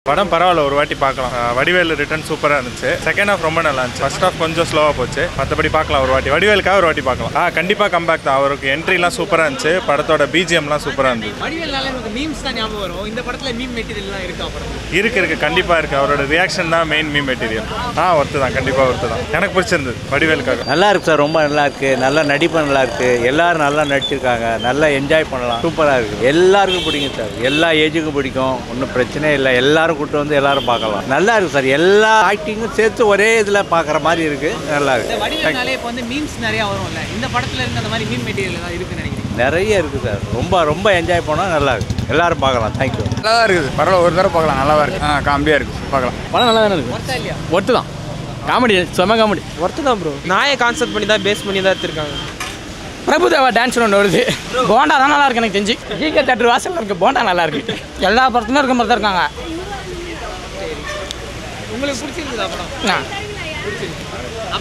படம் பரவாயில்ல ஒரு வாட்டி பார்க்கலாம் அஹ் வடிவேலு ரிட்டர்ன் சூப்பராக இருந்துச்சு செகண்ட் ஹாஃப் ரொம்ப நல்லா இருந்துச்சு ஃபர்ஸ்ட் ஹாஃப் கொஞ்சம் ஸ்லோவாக போச்சு மற்றபடி பார்க்கலாம் ஒரு வாட்டி வடிவேலுக்காக ஒரு வாட்டி பார்க்கலாம் ஆ கண்டிப்பாக கம்பேக் தான் அவருக்கு என்ட்ரிலாம் சூப்பராக இருந்துச்சு படத்தோட பிஜிஎம்லாம் சூப்பராக இருந்துச்சு வடிவேல்னால எனக்கு மீம்ஸ் தான் ஞாபகம் வரும் இந்த படத்துல மீம் மெட்டீரியல்லாம் இருக்கா படத்துல இருக்கு இருக்கு கண்டிப்பாக இருக்கு அவரோட ரியாக்ஷன் தான் மெயின் மீ மெட்டீரியல் ஆ ஒர்த்து தான் கண்டிப்பாக ஒர்த்து தான் எனக்கு பிடிச்சிருந்தது வடிவேலுக்காக நல்லா இருக்கு சார் ரொம்ப நல்லா இருக்கு நல்லா நடிப்பு நல்லா இருக்கு எல்லாரும் நல்லா நடிச்சிருக்காங்க நல்லா என்ஜாய் பண்ணலாம் சூப்பராக இருக்கு எல்லாருக்கும் பிடிக்கும் சார் எல்லா ஏஜுக்கும் பிடிக்கும் ஒன்றும் பிரச்சனையே இல்லை எல்லாரும் கூட்டு வந்து எல்லாரும் பார்க்கலாம் நல்லா இருக்கு சார் எல்லா ஆக்டிங்கும் சேர்த்து ஒரே இதில் பார்க்குற மாதிரி இருக்கு நல்லா இந்த இருக்கு வடிவேல்னாலே இப்போ வந்து மீம்ஸ் நிறைய வரும்ல இந்த படத்துல இருந்து அந்த மாதிரி மீம் மெட்டீரியல் ஏதாவது இருக்குன்னு நினைக்கிறீங்க நிறைய இருக்கு சார் ரொம்ப ரொம்ப என்ஜாய் பண்ணால் நல்லா இருக்கு எல்லாரும் பார்க்கலாம் தேங்க்யூ நல்லா தான் இருக்குது பரவாயில்ல ஒரு தடவை பார்க்கலாம் நல்லா இருக்கு ஆ காமெடியாக இருக்குது பார்க்கலாம் படம் நல்லா தானே இருக்கு ஒர்த்தா இல்லையா ஒர்த்து தான் காமெடி செம்ம காமெடி ஒர்த்து தான் ப்ரோ நாயை கான்செப்ட் பண்ணி தான் பேஸ் பண்ணி தான் எடுத்திருக்காங்க பிரபுதேவா டான்ஸ் ஒன்று வருது போண்டா தான் நல்லா இருக்கு எனக்கு தெரிஞ்சு ஜிகே தேட்டர் வாசல்ல இருக்கு போண்டா நல்லா இருக்கு எல்லா படத்துலையும் இருக்க மாதிரி தான் இருக்காங்க உங்களுக்கு பிடிச்சிருக்குதா படம் ஆ.